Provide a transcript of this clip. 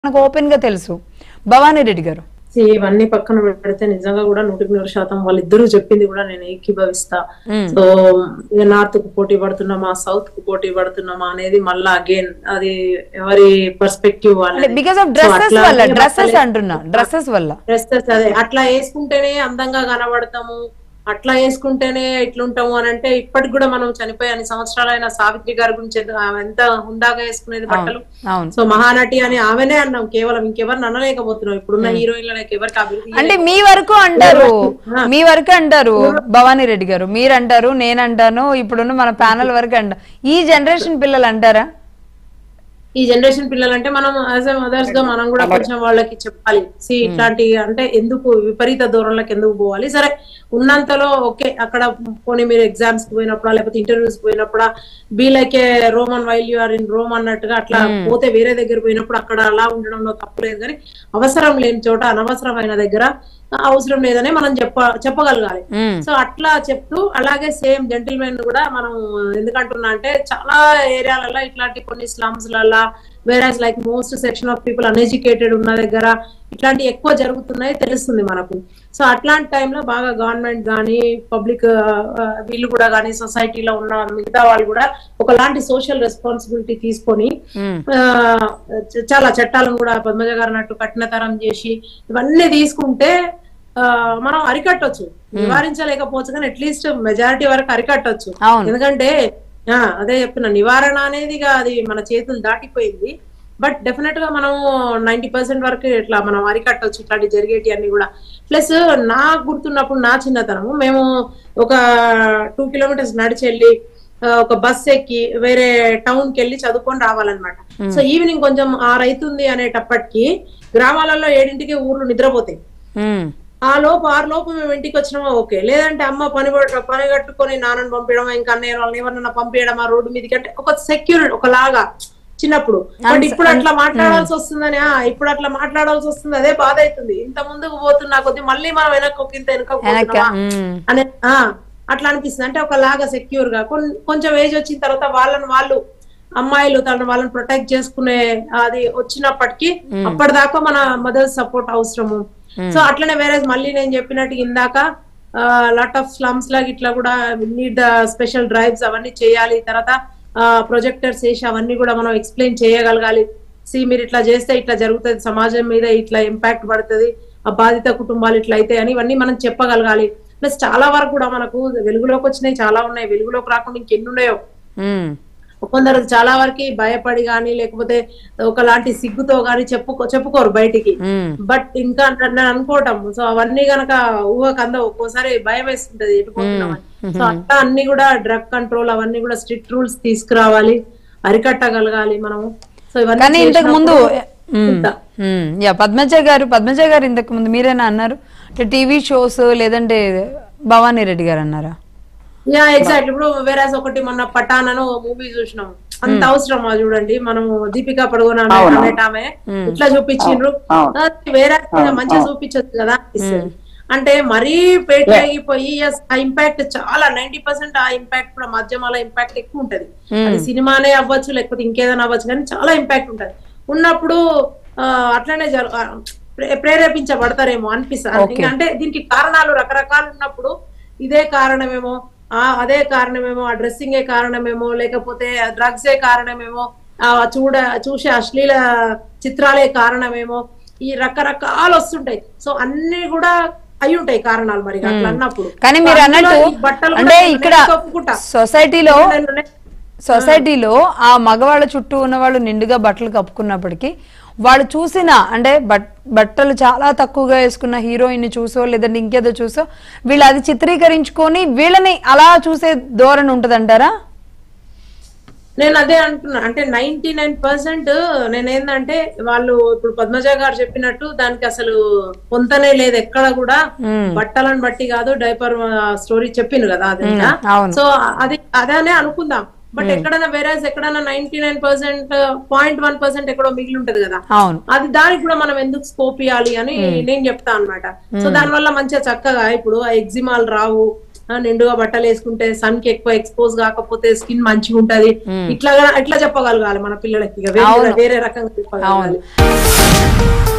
మనకు ఓపెన్ గా తెలుసు భవానీ రెడ్డి గారు See, ఇవన్నీ పక్కన పెడితే నిజంగా కూడా నూటికి నూరు శాతం వాళ్ళిద్దరూ చెప్పింది కూడా నేను ఏకీభవిస్తా సో ఇక నార్త్ కు పోటీ పడుతున్నామా సౌత్ కు పోటీ పడుతున్నామా అనేది మళ్ళా అగైన్ అది ఎవరి పర్స్పెక్టివ్ వాళ్ళది బికాస్ ఆఫ్ డ్రెస్సెస్ వల్ల డ్రెస్సెస్ అంటున్నా డ్రెస్సెస్ వల్ల డ్రెస్సెస్ అదే అట్లా వేసుకుంటేనే అందంగా కనబడతాము అట్లా వేసుకుంటేనే ఇట్లుంటాము అని అంటే ఇప్పటికి కూడా మనం చనిపోయి అన్ని సంవత్సరాలైన సావిత్రి గారి గురించి ఎంత- ఆమె ఎంత హుందాగా వేసుకునేది బట్టలు అవును సో మహానటి అని ఆమెనే అన్నాం కేవలం ఇంకెవరిని అనలేకపోతున్నాం ఇప్పుడున్న హీరోయిన్లకు ఎవరికి అభివృద్ధి అంటే మీ వరకు అంటారు మీ వరకు అంటారు భవానీ రెడ్డి గారు మీరు అంటారు నేను అంటాను ఇప్పుడున్న మన ప్యానల్ వరకు అంట ఈ జనరేషన్ పిల్లలు అంటారా ఈ జనరేషన్ పిల్లలంటే మనం యాజ్ ఎ మదర్స్ గా మనం కూడా కొంచెం వాళ్ళకి చెప్పాలి సి ఇట్లాంటి అంటే ఎందుకు విపరీత దూరంలోకి ఎందుకు పోవాలి సరే ఉన్నంతలో ఓకే అక్కడ పోనీ మీరు ఎగ్జామ్స్ కి పోయినప్పుడా లేకపోతే ఇంటర్వ్యూస్ పోయినప్పుడా be like a Roman while you are in Rome అన్నట్టుగా అట్లా పోతే వేరే దగ్గర పోయినప్పుడు అక్కడ అలా ఉండడంలో తప్పు లేదు కానీ అవసరం లేని చోట అనవసరమైన దగ్గర అవసరం లేదని మనం చెప్ప చెప్పగలగాలి మ్మ్. సో అట్లా చెప్తూ అలాగే సేమ్ జెంటిల్మెన్ కూడా మనం ఎందుకంటున్నా అంటే చాలా ఏరియాలలో ఇట్లాంటి కొన్ని స్లమ్స్ లలా వేరాజ్ like most section of people uneducated ఉన్న దగ్గర ఇట్లాంటి ఎక్కువ జరుగుతున్నాయి తెలుస్తుంది మనకు సో అట్లాంటి టైంలో బాగా గవర్నమెంట్ కానీ పబ్లిక్ వీళ్ళు కూడా కానీ సొసైటీలో ఉన్న మిగతా వాళ్ళు కూడా ఒకలాంటి సోషల్ రెస్పాన్సిబిలిటీ తీసుకొని మ్మ్. ఆ, చ- చాలా చట్టాలను కూడా పద్మజ గారు అన్నట్టు కఠినతరం చేసి ఇవన్నీ తీసుకుంటే ఆ, మనం అరికట్టొచ్చు నివారించలేకపోవచ్చు కానీ అట్లీస్ట్ మెజారిటీ వరకు అరికట్టొచ్చు అవును ఎందుకంటే ఆ, అదే చెప్తున్నా నివారణ అనేది ఇక అది మన చేతులు దాటిపోయింది బట్ డెఫినెట్ గా మనం నైన్టీ పర్సెంట్ వరకు ఇట్లా మనం అరికట్టొచ్చు ఇట్లాంటి జరిగేటి అన్ని కూడా ప్లస్ నాకు గుర్తున్నప్పుడు నా చిన్నతనము మేము ఒక టూ కిలోమీటర్స్ నడిచి వెళ్ళి ఆ, ఒక బస్ ఎక్కి వేరే టౌన్ కి వెళ్ళి చదువుకొని రావాలన్నమాట సో ఈవినింగ్ కొంచెం ఆరు అవుతుంది అనేటప్పటికి గ్రామాలలో ఏడింటికి ఊర్లు నిద్రపోతాయి మ్మ్. ఆ లోపు ఆరు లోపు మేము ఇంటికి వచ్చినామా ఓకే లేదంటే అమ్మ పని పడ- పని కట్టుకొని నాన్నని పంపించడం ఇంకా అన్నయ్య వాళ్ళని ఎవరన్నా పంపించడం ఆ రోడ్డు మీదకి అంటే ఒక సెక్యూర్ ఒకలాగా చిన్నప్పుడు బట్ ఇప్పుడు అట్లా మాట్లాడాల్సి వస్తుందని ఆ, ఇప్పుడు అట్లా మాట్లాడాల్సి వస్తుంది అదే బాధ అవుతుంది ఇంత ముందుకు పోతున్నా కొద్ది మళ్ళీ మనం వెనక్కి ఒక ఇంత వెనక్కి వెనక పోతున్నామా మ్మ్. అనే ఆ, అట్లా అనిపిస్తుంది అంటే ఒకలాగా సెక్యూర్ గా కొన్- కొంచెం ఏజ్ వచ్చిన తర్వాత వాళ్ళని వాళ్ళు అమ్మాయిలు తన వాళ్ళని ప్రొటెక్ట్ చేసుకునే అది వచ్చినప్పటికీ అప్పటిదాకా మన మదర్ సపోర్ట్ అవసరము సో అట్లనే వేరే మళ్ళీ నేను చెప్పినట్టు ఇందాక లాట్ ఆఫ్ స్లమ్స్ లాగా ఇట్లా కూడా నీడ్ ద స్పెషల్ డ్రైవ్స్ అవన్నీ చేయాలి తర్వాత ప్రొజెక్టర్స్ వేసి అవన్నీ కూడా మనం ఎక్స్ప్లెయిన్ చేయగలగాలి సి మీరు ఇట్లా చేస్తే ఇట్లా జరుగుతుంది సమాజం మీద ఇట్లా ఇంపాక్ట్ పడుతుంది ఆ బాధిత కుటుంబాలు ఇట్లా అయితే అని ఇవన్నీ మనం చెప్పగలగాలి ప్లస్ చాలా వరకు కూడా మనకు వెలుగులోకి వచ్చినాయి చాలా ఉన్నాయి వెలుగులోకి రాకుండా ఇంకెన్ని ఉన్నాయో మ్మ్. కొందరు చాలా వరకు భయపడి కానీ లేకపోతే ఒకలాంటి సిగ్గుతో కానీ చెప్పుకో చెప్పుకోరు బయటికి మ్మ్. బట్ ఇంకా నేను అనుకోవటం సో అవన్నీ గనక ఊహకు అంద ఒక్కోసారి భయం వేస్తుంటది ఎటుపోతున్నామని సో అట్లా అన్ని కూడా డ్రగ్ కంట్రోల్ అవన్నీ కూడా స్ట్రిక్ట్ రూల్స్ తీసుకురావాలి అరికట్టగలగాలి మనము సో ఇవన్నీ కానీ ఇంతకు ముందు చేసినప్పుడు మ్మ్. ఇంత. మ్మ్. యా పద్మజ గారు పద్మజ గారు ఇంతకు ముందు మీరేనా అన్నారు టీవీ షోస్ లేదంటే భవానీ రెడ్డి గారు అన్నారా యా ఎగ్జాక్ట్ ఇప్పుడు వేరే ఒకటి మొన్న పఠాన్ అని మూవీ చూసినాం అంత అవసరమా చూడండి మనం దీపికా పడుకోన అనేట ఆమె ఇట్లా చూపించిండ్రు అది వేరే మంచిగా చూపించచ్చు కదా అనిపిస్తుంది అంటే మరీ పేటగిపోయి yes, ఆ ఇంపాక్ట్ చాలా నైన్టీ పర్సెంట్ ఆ ఇంపాక్ట్ కూడా మాధ్యమాల ఇంపాక్ట్ ఎక్కువ ఉంటది అది సినిమానే అవ్వచ్చు లేకపోతే ఇంకేదైనా అవ్వచ్చు కానీ చాలా ఇంపాక్ట్ ఉంటది ఉన్నప్పుడు ఆ, అట్లనే జరు ఆ, ప్రే- ప్రేరేపించబడతారేమో అనిపిస్తుంది అంటే దీనికి కారణాలు రకరకాలు ఉన్నప్పుడు ఇదే కారణమేమో ఆ అదే కారణమేమో ఆ డ్రెస్సింగే కారణమేమో లేకపోతే డ్రగ్సే కారణమేమో ఆ చూడ చూసే అశ్లీల చిత్రాలే కారణమేమో ఈ రకరకాలు వస్తుంటాయి సో అన్ని కూడా అయి ఉంటాయి కారణాలు మరి అట్లా అన్నప్పుడు కానీ మీరు సో అన్నట్టు అందులో ఈ బట్టలు అంటే కూడా ఇక్కడ నేను ఒప్పుకుంటా. సొసైటీలో నేను- సొసైటీలో ఆ మగవాళ్ళ చుట్టూ ఉన్న వాళ్ళు నిండుగా బట్టలు కప్పుకున్నప్పటికీ వాళ్ళు చూసిన అంటే బట్ బట్టలు చాలా తక్కువగా వేసుకున్న హీరోయిన్ చూసో లేదంటే ఇంకేదో చూసో వీళ్ళు అది చిత్రీకరించుకొని వీళ్ళని అలా చూసే ధోరణి ఉంటదంటారా నేను అదే అంటున్నా అంటే నైన్టీ నైన్ పర్సెంట్ నేనేందంటే వాళ్ళు ఇప్పుడు పద్మజ గారు చెప్పినట్టు దానికి అసలు పొంతనే లేదు ఎక్కడ కూడా బట్టలను బట్టి కాదు డైపర్ స్టోరీ చెప్పింది కదా అది అవును సో అది అదనే అనుకుందాం బట్ ఎక్కడైనా వేరే ఎక్కడైనా ninety nine percent point one percent ఎక్కడో మిగిలి ఉంటది కదా అవును అది దానికి కూడా మనం ఎందుకు స్కోప్ ఇవ్వాలి అని నేను చెప్తా అన్నమాట సో దానివల్ల మంచిగా చక్కగా ఇప్పుడు ఆ ఎగ్జిమాలు రావు ఆ, నిండుగా బట్టలు వేసుకుంటే సన్ కి ఎక్కువ ఎక్స్పోజ్ కాకపోతే స్కిన్ మంచిగా ఉంటది ఇట్లా ఇట్లా చెప్పగలగాలి మన పిల్లలకి ఇక వేరే వేరే రకంగా చెప్పగలగాలి